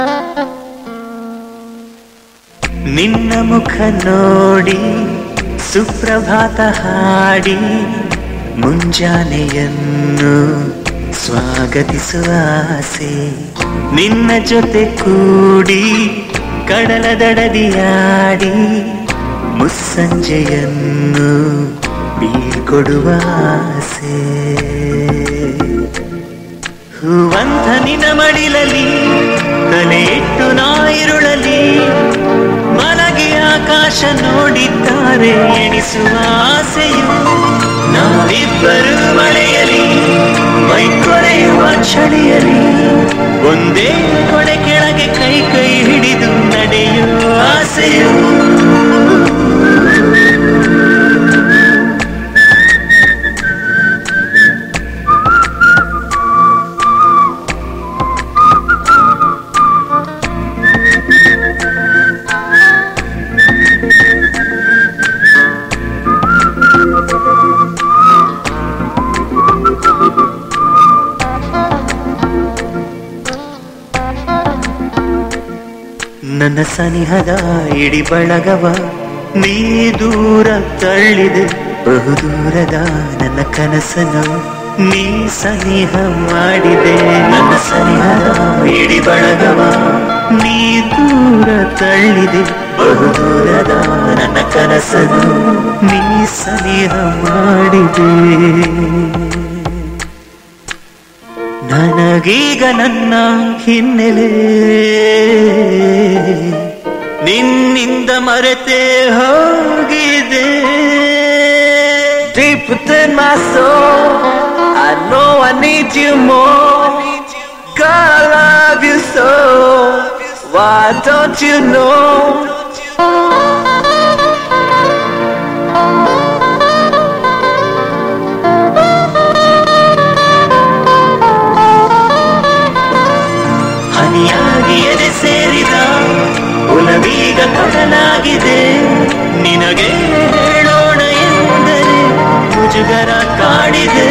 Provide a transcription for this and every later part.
ನಿನ್ನ ಮುಖ ನೋಡಿ ಸುಪ್ರಭಾತ ಹಾಡಿ ಮುಂಜಾನೆಯನ್ನು ಸ್ವಾಗತಿಸುವ ಆಸೆ ನಿನ್ನ ಜೊತೆ ಕೂಡಿ ಕಡಲ ದಡದಿಯಾಡಿ ಮುಸ್ಸಂಜೆಯನ್ನು ಬೀಳ್ಕೊಡುವ ಆಸೆ ಹೂವಂತ ನಿನ ಮಡಿಲಲಿ ತಲೆ ಇಟ್ಟು ನಾಯಿರುಳಲಿ ಮಲಗಿ ಆಕಾಶ ನೋಡಿದ್ದಾರೆ ಎಣಿಸುವ ಆಸೆಯು ನಾವಿಬ್ಬರು ಮಳೆಯಲಿ ಮೈ ಕೊರೆಯುವ ಚಳಿಯಲಿ ಒಂದೇ ಕೊಡೆ ಕೆಳಗೆ ಕೈ ಕೈ ಹಿಡಿದು ನಡೆಯುವ ಆಸೆಯು ನನ್ನ ಸನಿಹದ ಇಡಿ ಬಳಗವ ನೀ ದೂರ ತಳ್ಳಿದೆ ಬಹುದೂರದ ನನ್ನ ಕನಸನ್ನು ನೀ ಸನಿಹ ಮಾಡಿದೆ ನನ್ನ ಸನಿಹದ ಇಡಿ ಬಳಗವ ನೀ ದೂರ ತಳ್ಳಿದೆ ಬಹುದೂರದ ನನ್ನ ಕನಸನ್ನು ನೀ ಸನಿಹ ಮಾಡಿದೆ ನನಗೀಗ ನನ್ನ ಹಿನ್ನೆಲೆ ನಿನ್ನಿಂದ ಮರೆತೇ ಹೋಗಿದೆ Deep within my soul I know I need you more God I love you so Why don't you know ಹನಿಯಾಗಿ ಎದೆ ಸೇರಿದ ಉಲವೀಗ ಕಡಲಾಗಿದೆ ನಿನಗೆ ಹೇಳೋಣ ಎಂದರೆ ಮುಜುಗರ ಕಾಡಿದೆ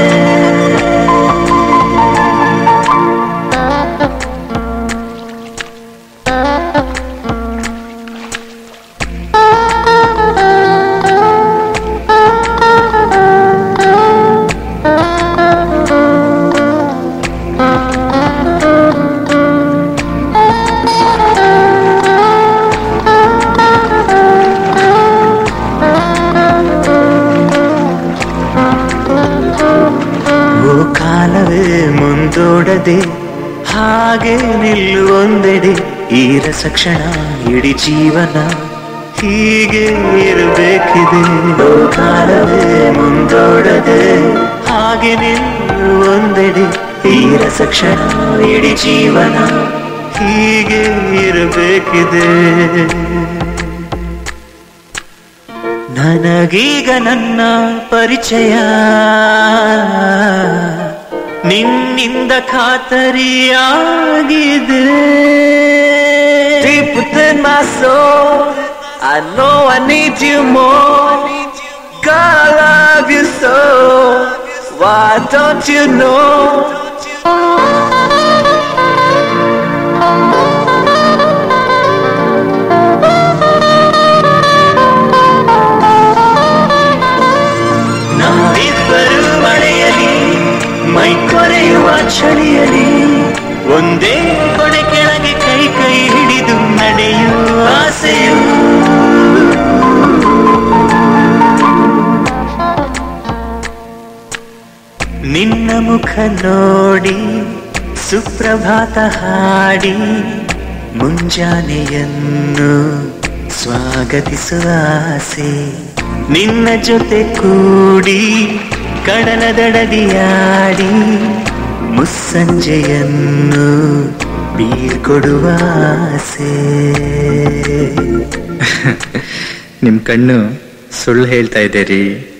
ಓ ಕಾಲವೇ ಮುಂದೋಡದೆ ಹಾಗೆ ನಿಲ್ಲುವೊಂದೆಡೆ ಈ ರಸಕ್ಷಣ ಇಡೀ ಜೀವನ ಹೀಗೆ ಇರಬೇಕಿದೆ ಓ ಕಾಲವೇ ಮುಂದೋಡದೆ ಹಾಗೆ ನಿಲ್ಲುವೊಂದೆಡೆ ಈ ರಸಕ್ಷಣ ಇಡೀ ಜೀವನ ಹೀಗೆ ಇರಬೇಕಿದೆ ನನಗೀಗ ನನ್ನ ಪರಿಚಯ ನಿನ್ನಿಂದ ಖಾತರಿಯಾಗಿದೆ Deep within my soul I know I need you more God I love you so Why don't you know ನಾವಿಬ್ಬರು ಮಳೆಯಲಿ ಮೈ ಕೊರೆಯುವ ಚಳಿಯಲಿ ಒಂದೇ ಕೊಡೆ ಕೆಳಗೆ ಕೈ ಕೈ ಹಿಡಿದು ನಡೆಯುವ ಆಸೆಯು ನಿನ್ನ ಮುಖ ನೋಡಿ ಸುಪ್ರಭಾತ ಹಾಡಿ ಮುಂಜಾನೆಯನ್ನು ಸ್ವಾಗತಿಸುವ ಆಸೆ ನಿನ್ನ ಜೊತೆ ಕೂಡಿ ಕಡಲ ದಡದಿಯಾಡಿ ಮುಸ್ಸಂಜೆಯನ್ನು ಬೀಳ್ಕೊಡುವ ಆಸೆ ನಿಮ್ ಕಣ್ಣು ಸುಳ್ಳು ಹೇಳ್ತಾ ಇದೆ ರೀ